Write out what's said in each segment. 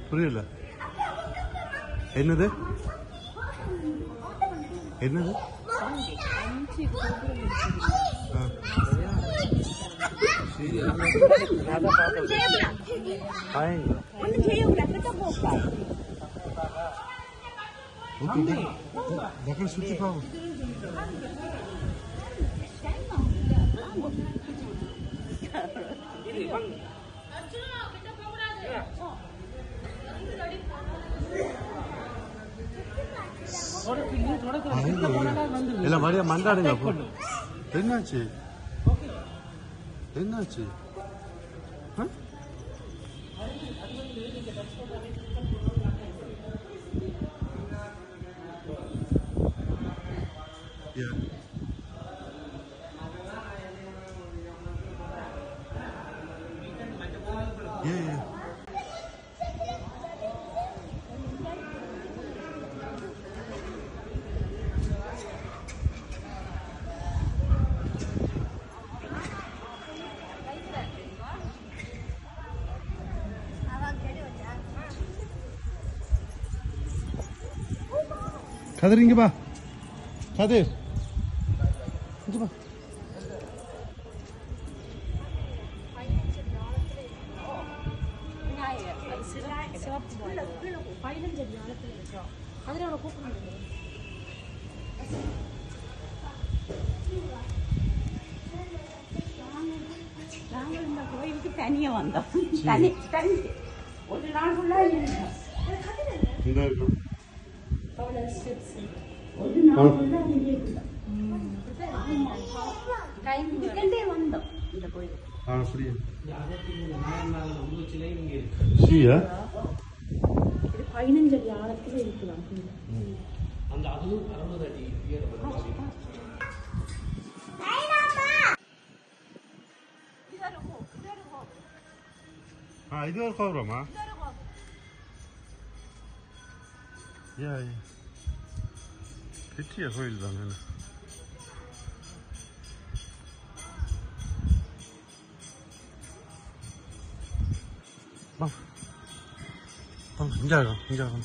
புரியல என்னது என்னது ஆ. ஹாய் ஓகே దగ్గర சுத்தி பாவு இல்ல மரியா மண்டாடுங்க அப்போ. என்னாச்சு என்னாச்சு ஆ? Yeah. Yeah, yeah. கதிர் இங்க பா கதிர் இங்க பா நாங்கள் இந்த கோயிலுக்கு தனியா வந்தோம் தனி தனி ஒரு நாள் ஃபுல்லா இருந்தோம் இந்த இருக்கும் ஒரு நாள் ஃபுல்லா இருந்தோம் இதுக்கண்டே வந்தோம் இந்த கோயிலுக்கு ஆ அப்படியே சரியா இது பதினஞ்சு அடி ஆழத்துல இருக்கலாம் ஆ இது ஒரு கோபுரமா யா யா. பெரிய கோயில் தானே வா வா இங்கே ஆகும் இங்கே ஆகும்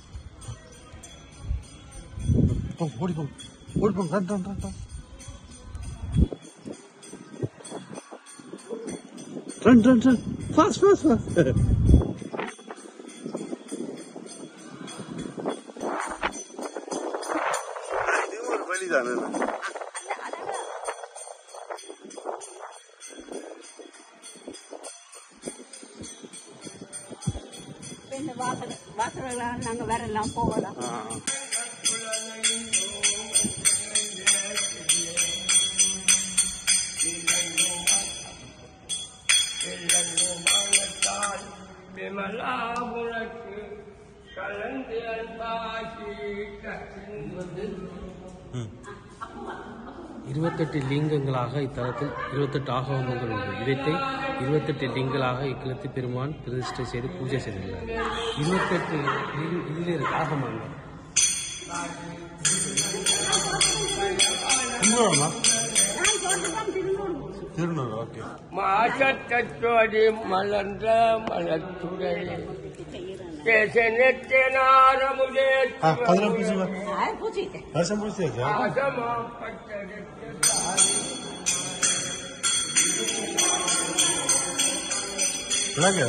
போ ஓடி போ ஓடி போ run run run run Run, run, run. Fast, fast, fast. இது ஒரு வழிதானே இந்த வாசல் வாசல் நாங்க வரலாம் போகலாம் விமலாபுரத்து கலந்து அன்பாசி கசிந்து இருபத்தெட்டு லிங்கங்களாக இத்தலத்தில் இருபத்தெட்டு ஆகவங்கள் உண்டு இவற்றை இருபத்தெட்டு லிங்கங்களாக இக்கிலத்து பெருமான் பிரதிஷ்டை செய்து பூஜை செய்துள்ளார் இருபத்தெட்டு லிங்க- இதில் இருக்கு ஆகமங்கள் திருநூறுமா திருநூறு ஓகே மாசத்தோடி மலர்ந்த மலத்துறை கேசனத்தினாரமுதே ஆ பதினெட்டு பூசி வா பூச்சிட்டேன் வருஷம் பூசியாச்சா விளங்க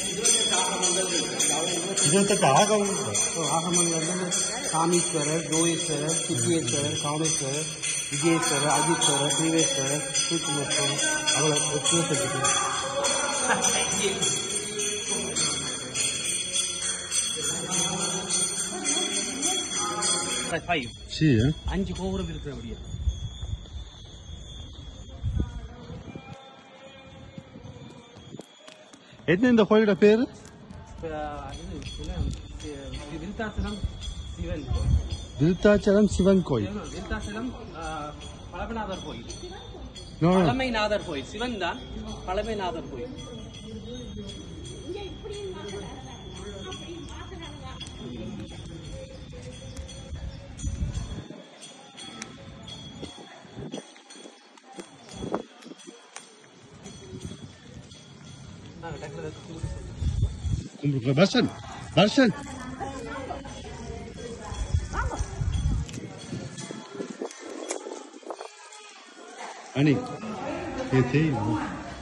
இருபத்தெட்டு ஆகம் ஆகமங்கள் வந்து காமீஸ்வரர் கோயேஸ்வரர் சித்தியேஸ்வரர் காமேஸ்வரர் விஜயேஸ்வரர் அஜித்வரர் ஸ்ரீவேஸ்வரர் சூட்சுமேஸ்வரர் அவ்வளோ இருபத்தெட்டு ஃபைவ் சரி அஞ்சு கோபுரம் இருக்கிற அப்படியா என்ன இந்த கோயிலோட பேரு இது விருத்தாசலம் சிவன் கோயில் விருத்தாச்சலம் சிவன் கோயில் விருத்தாசலம் பழமைநாதர் கோயில் No, no. பழமைநாதர் கோயில் சிவன் தான் பழமைநாதர் கோயில் உங்களுக்கு பஸ்ஸன் தர்ஷன் அனி இது தெரியும்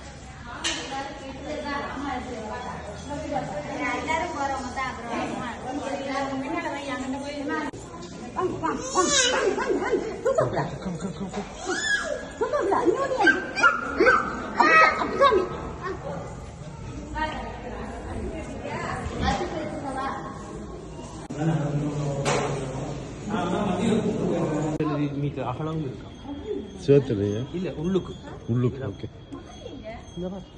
வாங்க வாங்க வாங்க வாங்க வாங்க தூக்கப்படாது தூக்கப்படாது இன்னொரு அப்படிதான் மீட்டர் அகலம் இருக்கா சேர்த்துலையா இல்ல உள்ளுக்கு உள்ளுக்கு ஓகே இந்த பாரு.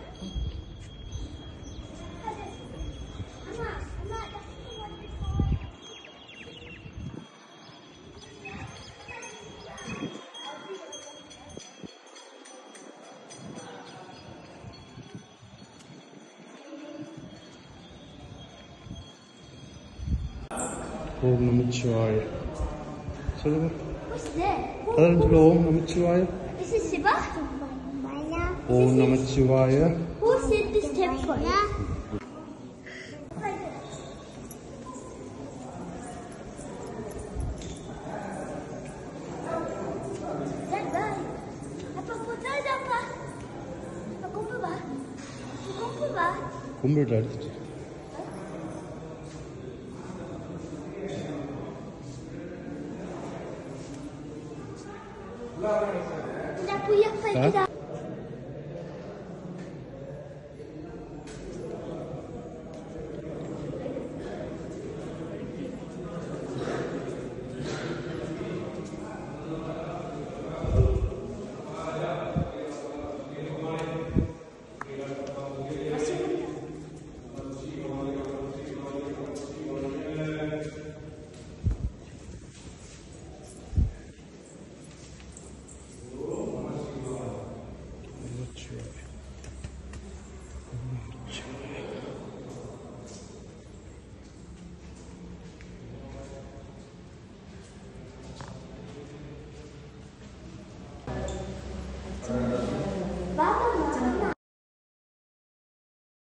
ஓம் நமச்சிவாய சொல்லுங்க What's that? அதான் சொல்ல ஓம் நமச்சிவாய This is Shiva. Om Namachivaya Who said this temple? Apa putar apa? Aku apa? Aku apa? கும்பிட்டு அடிச்சிட்டு